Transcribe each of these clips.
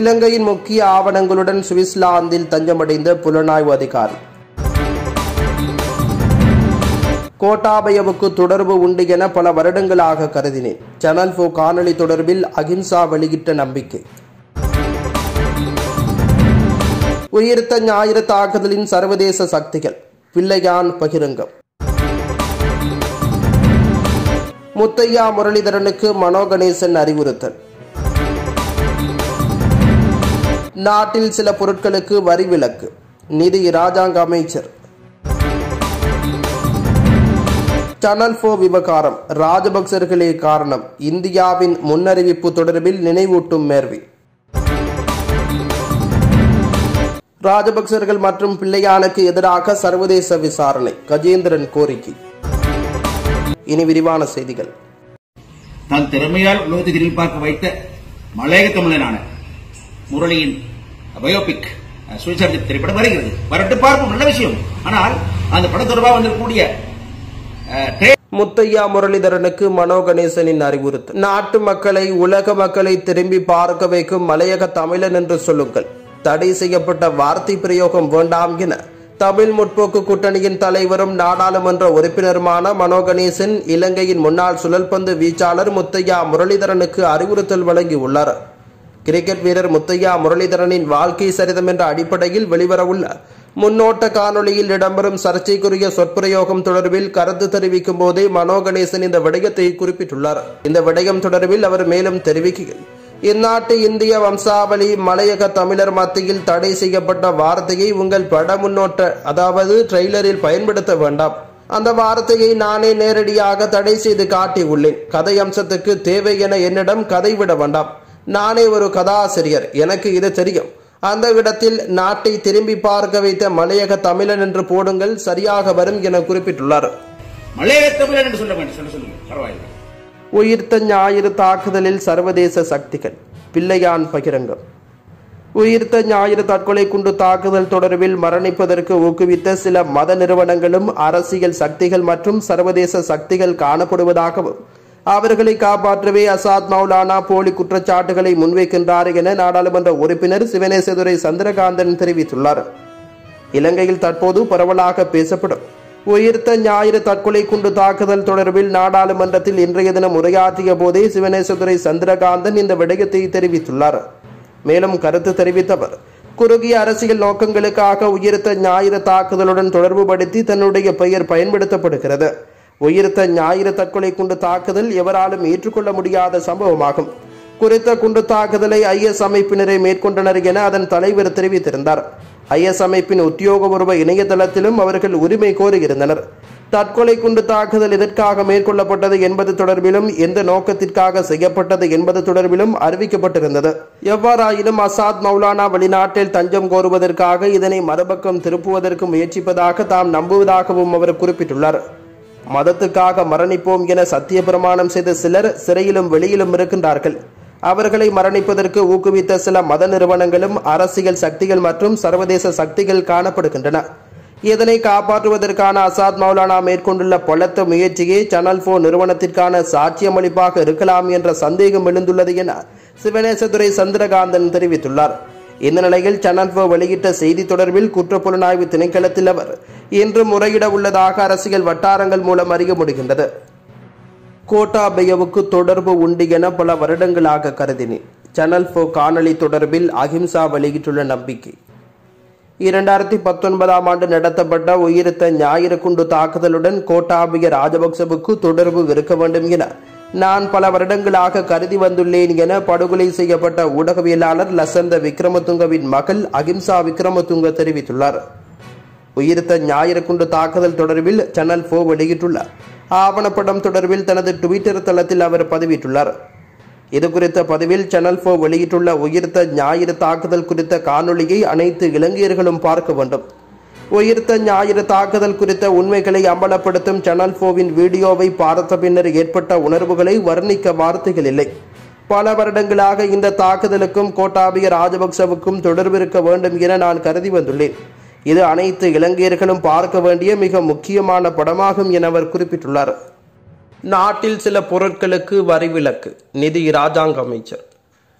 இலங்கையின் முக்கிய ஆவணங்களுடன் சுவிட்சர்லாந்தில் தஞ்சமடைந்த புலனாய்வு அதிகாரி கோட்டாபயவுக்கு தொடர்பு உண்டு என பல வருடங்களாக கருதினேன் சேனல் போ காணொளி தொடர்பில் அகிம்சா வெளியிட்ட நம்பிக்கை உயிர்த்த ஞாயிறு தாக்குதலின் சர்வதேச சக்திகள் பிள்ளையான் பகிரங்கம் முத்தையா முரளிதரனுக்கு மனோ கணேசன் அறிவுறுத்தல் நாட்டில் சில பொருட்களுக்கு வரி விலக்கு நிதி ராஜாங்க அமைச்சர் சனல் போ விவகாரம் ராஜபக்சர்களே காரணம் இந்தியாவின் முன்னறிவிப்பு தொடர்பில் நினைவூட்டும் மேர்வி ராஜபக்சர்கள் மற்றும் பிள்ளையானுக்கு எதிராக சர்வதேச விசாரணை கஜேந்திரன் கோரிக்கை இனி விரிவான செய்திகள் தன் திறமையால் உலகத்தை திரும்பி பார்க்க வைத்த மலையக தமிழனான முரளியின் பயோபிக் அஹ், சுயசரிதை திரைப்படம் வருகிறது வரட்டு பார்ப்போம் நல்ல விஷயம் ஆனால் அந்த படம் தொடர்பாக வந்திருக்கக்கூடிய அஹ், trailer முத்தையா முரளிதரனுக்கு மனோ கணேசனின் அறிவுறுத்தல் நாட்டு மக்களை உலக மக்களை திரும்பி பார்க்க வைக்கும் மலையக தமிழன் என்று சொல்லுங்கள் தடை செய்யப்பட்ட வார்த்தை பிரயோகம் வேண்டாம் என தமிழ் முற்போக்கு கூட்டணியின் தலைவரும் நாடாளுமன்ற உறுப்பினருமான மனோ கணேசன் இலங்கையின் முன்னாள் சுழல்பந்து வீச்சாளர் முத்தையா முரளிதரனுக்கு அறிவுறுத்தல் வழங்கியுள்ளார் கிரிக்கெட் வீரர் முத்தையா முரளிதரனின் வாழ்க்கை சரிதம் என்ற அடிப்படையில் வெளிவரவுள்ள முன்னோட்ட காணொளியில் இடம்பெறும் சர்ச்சைக்குரிய சொற்பிரயோகம் தொடர்பில் கருத்து தெரிவிக்கும் போதே மனோ கணேசன் இந்த விடயத்தை குறிப்பிட்டுள்ளார் இந்த விடயம் தொடர்பில் அவர் மேலும் தெரிவிக்கையில் இந்நாட்டு இந்திய வம்சாவளி மலையக தமிழர் மத்தியில் தடை செய்யப்பட்ட வார்த்தையை உங்கள் பட முன்னோட்ட அதாவது ட்ரெய்லரில் பயன்படுத்த வேண்டாம் அந்த வார்த்தையை நானே நேரடியாக தடை செய்து காட்டியுள்ளேன் கதை அம்சத்துக்கு தேவை என என்னிடம் கதை விட வேண்டாம் நானே ஒரு கதாசிரியர் எனக்கு இது தெரியும் அந்த இடத்தில் நாட்டை திரும்பி பார்க்க வைத்த மலையக தமிழன் என்று போடுங்கள் சரியாக வரும் என குறிப்பிட்டுள்ளார் மலையக தமிழன் என்று சொல்ல வேண்டும் சொல்ல சொல்லுங்க பரவாயில்லை உயிர்த்த ஞாயிறு தாக்குதலில் சர்வதேச சக்திகள் பிள்ளையான் பகிரங்கம் உயிர்த்த ஞாயிறு தற்கொலை குண்டு தாக்குதல் தொடர்பில் மரணிப்பதற்கு ஊக்குவித்த சில மத நிறுவனங்களும் அரசியல் சக்திகள் மற்றும் சர்வதேச சக்திகள் காணப்படுவதாகவும் அவர்களை காப்பாற்றவே அசாத் மௌலானா போலி குற்றச்சாட்டுகளை முன்வைக்கின்றார் என நாடாளுமன்ற உறுப்பினர் சிவனேசதுரை சந்திரகாந்தன் தெரிவித்துள்ளார் இலங்கையில் தற்போது பரவலாக பேசப்படும் உயிர்த்த ஞாயிறு தற்கொலை குண்டு தாக்குதல் தொடர்பில் நாடாளுமன்றத்தில் இன்றைய தினம் உரையாற்றிய போதே சிவனேசதுரை சந்திரகாந்தன் இந்த விடயத்தை தெரிவித்துள்ளார் மேலும் கருத்து தெரிவித்தவர் குறுகிய அரசியல் நோக்கங்களுக்காக உயிர்த்த ஞாயிறு தாக்குதலுடன் தொடர்புபடுத்தி தன்னுடைய பெயர் பயன்படுத்தப்படுகிறது உயிர்த்த ஞாயிறு தற்கொலை குண்டு தாக்குதல் எவராலும் ஏற்றுக்கொள்ள முடியாத சம்பவமாகும் குறித்த குண்டு தாக்குதலை ஐஎஸ் அமைப்பினரை மேற்கொண்டனர் என அதன் தலைவர் தெரிவித்திருந்தார் ஐஎஸ் அமைப்பின் உத்தியோகபூர்வ இணையதளத்திலும் அவர்கள் உரிமை கோரியிருந்தனர் தற்கொலை குண்டு தாக்குதல் எதற்காக மேற்கொள்ளப்பட்டது என்பது தொடர்பிலும் எந்த நோக்கத்திற்காக செய்யப்பட்டது என்பது தொடர்பிலும் அறிவிக்கப்பட்டிருந்தது எவ்வாறாயினும் அசாத் மௌலானா வெளிநாட்டில் தஞ்சம் கோருவதற்காக இதனை மறுபக்கம் திருப்புவதற்கு முயற்சிப்பதாக தாம் நம்புவதாகவும் அவர் குறிப்பிட்டுள்ளார் மதத்துக்காக மரணிப்போம் என சத்திய பிரமாணம் செய்த சிலர் சிறையிலும் வெளியிலும் இருக்கின்றார்கள் அவர்களை மரணிப்பதற்கு ஊக்குவித்த சில மத நிறுவனங்களும் அரசியல் சக்திகள் மற்றும் சர்வதேச சக்திகள் காணப்படுகின்றன இதனை காப்பாற்றுவதற்கான அசாத் மௌலானா மேற்கொண்டுள்ள பலத்த முயற்சியே சனல் போ நிறுவனத்திற்கான சாட்சியமளிப்பாக இருக்கலாம் என்ற சந்தேகம் எழுந்துள்ளது என சிவனேசதுரை சந்திரகாந்தன் தெரிவித்துள்ளார் இந்த நிலையில் சனல் போ வெளியிட்ட செய்தி தொடர்பில் குற்றப்புலனாய்வு திணைக்களத்தில் அவர் இன்று முறையிட உள்ளதாக அரசியல் வட்டாரங்கள் மூலம் அறிய முடிகின்றது கோட்டாபயவுக்கு தொடர்பு உண்டு என பல வருடங்களாக கருதினேன் சனல் போ காணொளி தொடர்பில் அகிம்சா வெளியிட்டுள்ள நம்பிக்கை இரண்டாயிரத்தி பத்தொன்பதாம் ஆண்டு நடத்தப்பட்ட உயிர்த்த ஞாயிறு குண்டு தாக்குதலுடன் கோட்டாபய ராஜபக்சவுக்கு தொடர்பு இருக்க வேண்டும் என நான் பல வருடங்களாக கருதி வந்துள்ளேன் என படுகொலை செய்யப்பட்ட ஊடகவியலாளர் லசந்த விக்ரமதுங்கவின் மகள் அகிம்சா விக்ரமதுங்க தெரிவித்துள்ளார் உயிர்த்த ஞாயிறு குண்டு தாக்குதல் தொடர்பில் சேனல் போ வெளியிட்டுள்ள ஆவணப்படம் தொடர்பில் தனது ட்விட்டர் தளத்தில் அவர் பதிவிட்டுள்ளார் இது குறித்த பதிவில் சேனல் போ வெளியிட்டுள்ள உயிர்த்த ஞாயிறு தாக்குதல் குறித்த காணொளியை அனைத்து இலங்கையர்களும் பார்க்க வேண்டும் உயிர்த்த ஞாயிறு தாக்குதல் குறித்த உண்மைகளை அம்பலப்படுத்தும் சேனல் போவின் வீடியோவை பார்த்த பின்னர் ஏற்பட்ட உணர்வுகளை வர்ணிக்க வார்த்தைகள் இல்லை பல வருடங்களாக இந்த தாக்குதலுக்கும் கோட்டாபய ராஜபக்சவுக்கும் தொடர்பு இருக்க வேண்டும் என நான் கருதி வந்துள்ளேன் இது அனைத்து இலங்கையர்களும் பார்க்க வேண்டிய மிக முக்கியமான படமாகும் என அவர் குறிப்பிட்டுள்ளார் நாட்டில் சில பொருட்களுக்கு வரி விலக்கு நிதி ராஜாங்க அமைச்சர்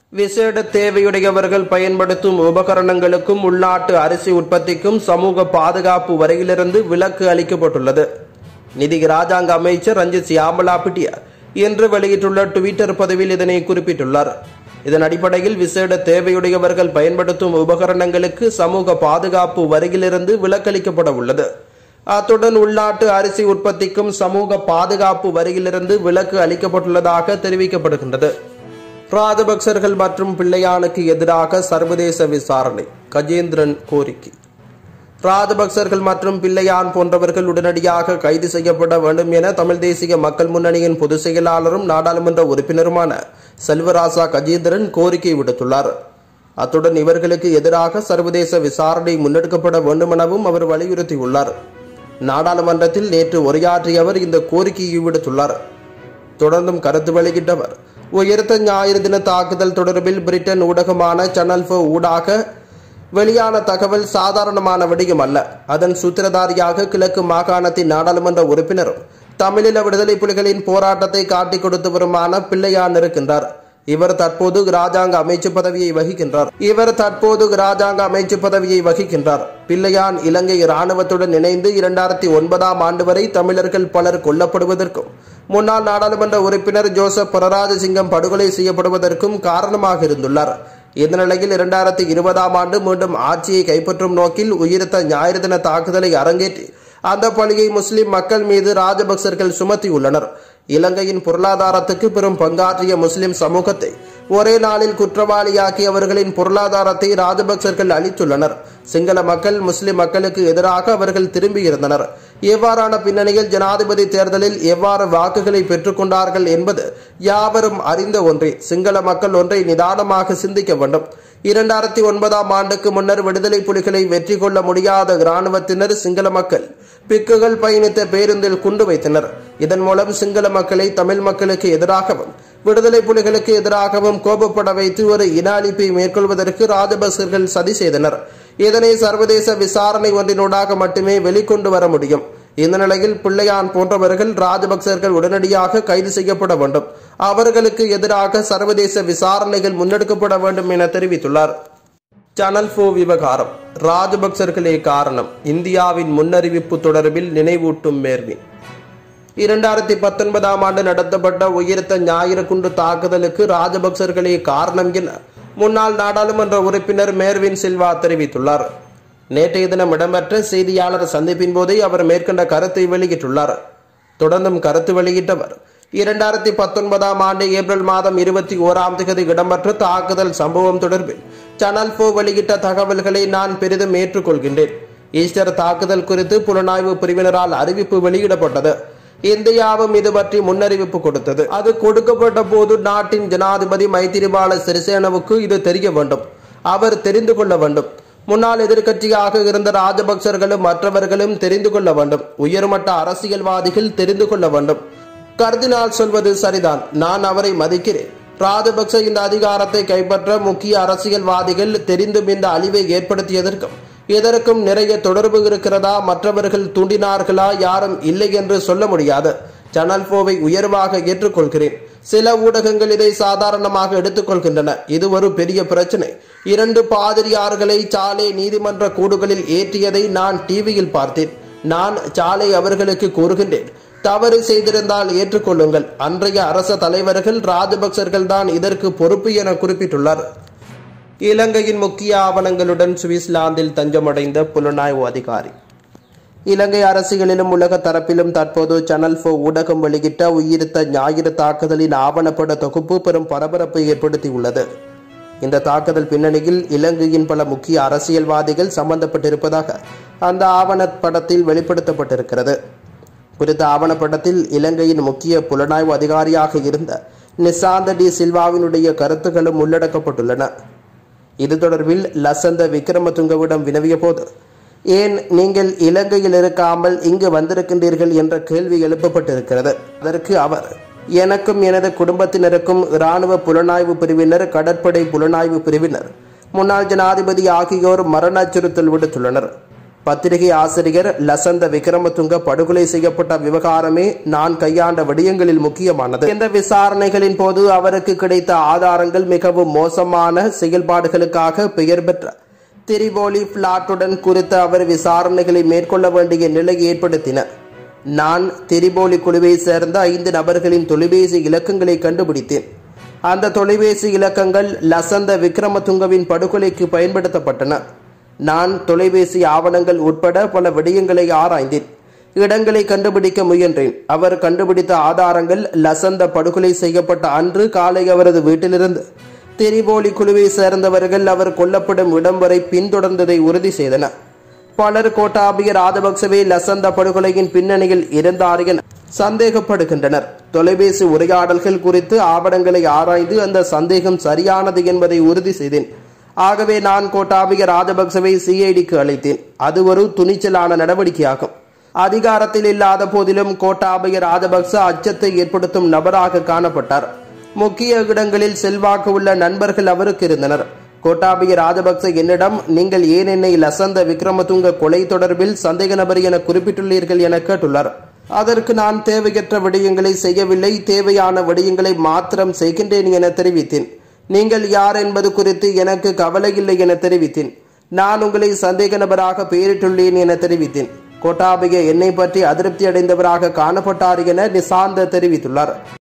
விசேட தேவையுடையவர்கள் பயன்படுத்தும் உபகரணங்களுக்கும் உள்நாட்டு அரிசி உற்பத்திக்கும் சமூக பாதுகாப்பு வரையிலிருந்து விலக்கு அளிக்கப்பட்டுள்ளது நிதி ராஜாங்க அமைச்சர் ரஞ்சித் சியாமலா பிட்டியா இன்று வெளியிட்டுள்ள டுவிட்டர் பதிவில் இதனை குறிப்பிட்டுள்ளார் இதன் அடிப்படையில் விசேட தேவையுடையவர்கள் பயன்படுத்தும் உபகரணங்களுக்கு சமூக பாதுகாப்பு வரியிலிருந்து விலக்களிக்கப்பட உள்ளது அத்துடன் உள்நாட்டு அரிசி உற்பத்திக்கும் சமூக பாதுகாப்பு வரியிலிருந்து விலக்கு அளிக்கப்பட்டுள்ளதாக தெரிவிக்கப்படுகின்றது ராஜபக்சர்கள் மற்றும் பிள்ளையானுக்கு எதிராக சர்வதேச விசாரணை கஜேந்திரன் கோரிக்கை ராஜபக்சர்கள் மற்றும் பிள்ளையான் போன்றவர்கள் உடனடியாக கைது செய்யப்பட வேண்டும் என தமிழ் தேசிய மக்கள் முன்னணியின் பொதுச் செயலாளரும் நாடாளுமன்ற உறுப்பினருமான செல்வராசா கஜேந்திரன் கோரிக்கை விடுத்துள்ளார் அத்துடன் இவர்களுக்கு எதிராக சர்வதேச விசாரணை முன்னெடுக்கப்பட வேண்டும் எனவும் அவர் வலியுறுத்தியுள்ளார் நாடாளுமன்றத்தில் நேற்று உரையாற்றிய அவர் இந்த கோரிக்கையை விடுத்துள்ளார் தொடர்ந்தும் கருத்து வெளியிட்டவர் உயர்த்த ஞாயிறு தின தாக்குதல் தொடர்பில் பிரிட்டன் ஊடகமான சேனல் ஃபோ ஊடாக வெளியான தகவல் சாதாரணமான விடயம் அல்ல அதன் சூத்திரதாரியாக கிழக்கு மாகாணத்தின் நாடாளுமன்ற உறுப்பினரும் தமிழீழ விடுதலை புலிகளின் போராட்டத்தை காட்டிக் கொடுத்தவருமான பிள்ளையான் இருக்கின்றார் இவர் தற்போது ராஜாங்க அமைச்சு பதவியை வகிக்கின்றார் இவர் தற்போது ராஜாங்க அமைச்சு பதவியை வகிக்கின்றார் பிள்ளையான் இலங்கை இராணுவத்துடன் இணைந்து இரண்டாயிரத்தி ஒன்பதாம் ஆண்டு வரை தமிழர்கள் பலர் கொல்லப்படுவதற்கும் முன்னாள் நாடாளுமன்ற உறுப்பினர் ஜோசப் பரராஜசிங்கம் படுகொலை செய்யப்படுவதற்கும் காரணமாக இருந்துள்ளார் இந்த நிலையில் இரண்டாயிரத்தி இருபதாம் ஆண்டு மீண்டும் ஆட்சியை கைப்பற்றும் நோக்கில் உயிர்த்த ஞாயிறு தின தாக்குதலை அரங்கேற்றி அந்த பழியை முஸ்லிம் மக்கள் மீது ராஜபக்சர்கள் சுமத்தியுள்ளனர் இலங்கையின் பொருளாதாரத்துக்கு பெரும் பங்காற்றிய முஸ்லிம் சமூகத்தை ஒரே நாளில் குற்றவாளியாக்கி அவர்களின் பொருளாதாரத்தை ராஜபக்சர்கள் அளித்துள்ளனர் சிங்கள மக்கள் முஸ்லிம் மக்களுக்கு எதிராக அவர்கள் திரும்பியிருந்தனர் இவ்வாறான பின்னணியில் ஜனாதிபதி தேர்தலில் எவ்வாறு வாக்குகளை பெற்றுக்கொண்டார்கள் என்பது யாவரும் அறிந்த ஒன்றே சிங்கள மக்கள் ஒன்றை நிதானமாக சிந்திக்க வேண்டும் இரண்டாயிரத்தி ஒன்பதாம் ஆண்டுக்கு முன்னர் விடுதலை புலிகளை வெற்றி கொள்ள முடியாத இராணுவத்தினர் சிங்கள மக்கள் பிக்குகள் பயணித்த பேருந்தில் குண்டு வைத்தனர் இதன் மூலம் சிங்கள மக்களை தமிழ் மக்களுக்கு எதிராகவும் விடுதலை புலிகளுக்கு எதிராகவும் கோபப்பட வைத்து ஒரு இன அழிப்பை மேற்கொள்வதற்கு ராஜபக்சர்கள் சதி செய்தனர் இதனை சர்வதேச விசாரணை ஒன்றினூடாக மட்டுமே வெளிக்கொண்டு வர முடியும் இந்த நிலையில் பிள்ளையான் போன்றவர்கள் ராஜபக்சர்கள் உடனடியாக கைது செய்யப்பட வேண்டும் அவர்களுக்கு எதிராக சர்வதேச விசாரணைகள் முன்னெடுக்கப்பட வேண்டும் என தெரிவித்துள்ளார் சேனல் ஃபோ விவகாரம் ராஜபக்சர்களே காரணம் இந்தியாவின் முன்னறிவிப்பு தொடர்பில் நினைவூட்டும் மேர்வின் இரண்டாயிரத்தி பத்தொன்பதாம் ஆண்டு நடத்தப்பட்ட உயிர்த்த ஞாயிறு குண்டு தாக்குதலுக்கு ராஜபக்சர்களே காரணம் என முன்னாள் நாடாளுமன்ற உறுப்பினர் மேர்வின் சில்வா தெரிவித்துள்ளார் நேற்றைய தினம் இடம்பெற்ற செய்தியாளர் சந்திப்பின் போதே அவர் மேற்கண்ட கருத்தை வெளியிட்டுள்ளார் தொடர்ந்தும் கருத்து வெளியிட்டவர் இரண்டாயிரத்தி பத்தொன்பதாம் ஆண்டு ஏப்ரல் மாதம் இருபத்தி ஓராம் தேதி இடம்பெற்ற தாக்குதல் சம்பவம் தொடர்பில் சேனல் போ வெளியிட்ட தகவல்களை நான் பெரிதும் ஏற்றுக்கொள்கின்றேன் ஈஸ்டர் தாக்குதல் குறித்து புலனாய்வு பிரிவினரால் அறிவிப்பு வெளியிடப்பட்டது இந்தியாவும் இது பற்றி முன்னறிவிப்பு கொடுத்தது அது கொடுக்கப்பட்ட போது நாட்டின் ஜனாதிபதி மைத்திரிபால சிறிசேனவுக்கு இது தெரிய வேண்டும் அவர் தெரிந்து கொள்ள வேண்டும் முன்னாள் எதிர்க்கட்சியாக இருந்த ராஜபக்சர்களும் மற்றவர்களும் தெரிந்து கொள்ள வேண்டும் உயர்மட்ட அரசியல்வாதிகள் தெரிந்து கொள்ள வேண்டும் கர்தினால் சொல்வது சரிதான் நான் அவரை மதிக்கிறேன் ராஜபக்ச இந்த அதிகாரத்தை கைப்பற்ற முக்கிய அரசியல்வாதிகள் தெரிந்தும் இந்த அழிவை ஏற்படுத்தியதற்கும் இதற்கும் நிறைய தொடர்பு இருக்கிறதா மற்றவர்கள் தூண்டினார்களா யாரும் இல்லை என்று சொல்ல முடியாது சேனல் போவை உயர்வாக ஏற்றுக்கொள்கிறேன் சில ஊடகங்கள் இதை சாதாரணமாக எடுத்துக்கொள்கின்றன இது ஒரு பெரிய பிரச்சனை இரண்டு பாதிரியார்களை சாலை நீதிமன்ற கூடுகளில் ஏற்றியதை நான் டிவியில் பார்த்தேன் நான் சாலை அவர்களுக்கு கூறுகின்றேன் தவறு செய்திருந்தால் ஏற்றுக்கொள்ளுங்கள் அன்றைய அரச தலைவர்கள் ராஜபக்சர்கள் தான் இதற்கு பொறுப்பு என குறிப்பிட்டுள்ளார் இலங்கையின் முக்கிய ஆவணங்களுடன் சுவிட்சர்லாந்தில் தஞ்சமடைந்த புலனாய்வு அதிகாரி இலங்கை அரசியலிலும் உலக தரப்பிலும் தற்போது சேனல் ஃபோ ஊடகம் வெளியிட்ட உயிர்த்த ஞாயிறு தாக்குதலின் ஆவணப்பட தொகுப்பு பெரும் பரபரப்பை ஏற்படுத்தியுள்ளது இந்த தாக்குதல் பின்னணியில் இலங்கையின் பல முக்கிய அரசியல்வாதிகள் சம்பந்தப்பட்டிருப்பதாக அந்த ஆவணப்படத்தில் வெளிப்படுத்தப்பட்டிருக்கிறது குறித்த ஆவணப்படத்தில் இலங்கையின் முக்கிய புலனாய்வு அதிகாரியாக இருந்த நிசாந்த டி சில்வாவினுடைய கருத்துக்களும் உள்ளடக்கப்பட்டுள்ளன இது தொடர்பில் லசந்த விக்ரமதுங்கவிடம் வினவிய போது ஏன் நீங்கள் இலங்கையில் இருக்காமல் இங்கு வந்திருக்கின்றீர்கள் என்ற கேள்வி எழுப்பப்பட்டிருக்கிறது அதற்கு அவர் எனக்கும் எனது குடும்பத்தினருக்கும் இராணுவ புலனாய்வு பிரிவினர் கடற்படை புலனாய்வு பிரிவினர் முன்னாள் ஜனாதிபதி ஆகியோர் மரண அச்சுறுத்தல் விடுத்துள்ளனர் பத்திரிகை ஆசிரியர் லசந்த விக்ரமதுங்க படுகொலை செய்யப்பட்ட விவகாரமே நான் கையாண்ட விடயங்களில் முக்கியமானது இந்த விசாரணைகளின் போது அவருக்கு கிடைத்த ஆதாரங்கள் மிகவும் மோசமான செயல்பாடுகளுக்காக பெயர் பெற்ற திரிபோலி பிளாட்டுடன் குறித்த அவர் விசாரணைகளை மேற்கொள்ள வேண்டிய நிலை ஏற்படுத்தின நான் திரிபோலி குழுவை சேர்ந்த ஐந்து நபர்களின் தொலைபேசி இலக்கங்களை கண்டுபிடித்தேன் அந்த தொலைபேசி இலக்கங்கள் லசந்த விக்ரமதுங்கவின் படுகொலைக்கு பயன்படுத்தப்பட்டன நான் தொலைபேசி ஆவணங்கள் உட்பட பல விடயங்களை ஆராய்ந்தேன் இடங்களை கண்டுபிடிக்க முயன்றேன் அவர் கண்டுபிடித்த ஆதாரங்கள் லசந்த படுகொலை செய்யப்பட்ட அன்று காலை அவரது வீட்டிலிருந்து திரிபோலி குழுவை சேர்ந்தவர்கள் அவர் கொல்லப்படும் இடம் வரை பின்தொடர்ந்ததை உறுதி செய்தன பலர் கோட்டாபிய ராஜபக்சவே லசந்த படுகொலையின் பின்னணியில் இருந்தார் என சந்தேகப்படுகின்றனர் தொலைபேசி உரையாடல்கள் குறித்து ஆவணங்களை ஆராய்ந்து அந்த சந்தேகம் சரியானது என்பதை உறுதி செய்தேன் ஆகவே நான் கோட்டாபிய ராஜபக்சவை சிஐடிக்கு அழைத்தேன் அது ஒரு துணிச்சலான நடவடிக்கையாகும் அதிகாரத்தில் இல்லாத போதிலும் கோட்டாபய ராஜபக்ச அச்சத்தை ஏற்படுத்தும் நபராக காணப்பட்டார் முக்கிய இடங்களில் செல்வாக்கு உள்ள நண்பர்கள் அவருக்கு இருந்தனர் கோட்டாபய ராஜபக்ச என்னிடம் நீங்கள் ஏன் என்னை லசந்த விக்ரமதுங்க கொலை தொடர்பில் சந்தேக நபர் என குறிப்பிட்டுள்ளீர்கள் என கேட்டுள்ளார் அதற்கு நான் தேவையற்ற விடயங்களை செய்யவில்லை தேவையான விடயங்களை மாத்திரம் செய்கின்றேன் என தெரிவித்தேன் நீங்கள் யார் என்பது குறித்து எனக்கு கவலை இல்லை என தெரிவித்தேன் நான் உங்களை சந்தேக நபராக பெயரிட்டுள்ளேன் என தெரிவித்தேன் கோட்டாபய என்னை பற்றி அதிருப்தி அடைந்தவராக காணப்பட்டார் என நிசாந்த தெரிவித்துள்ளார்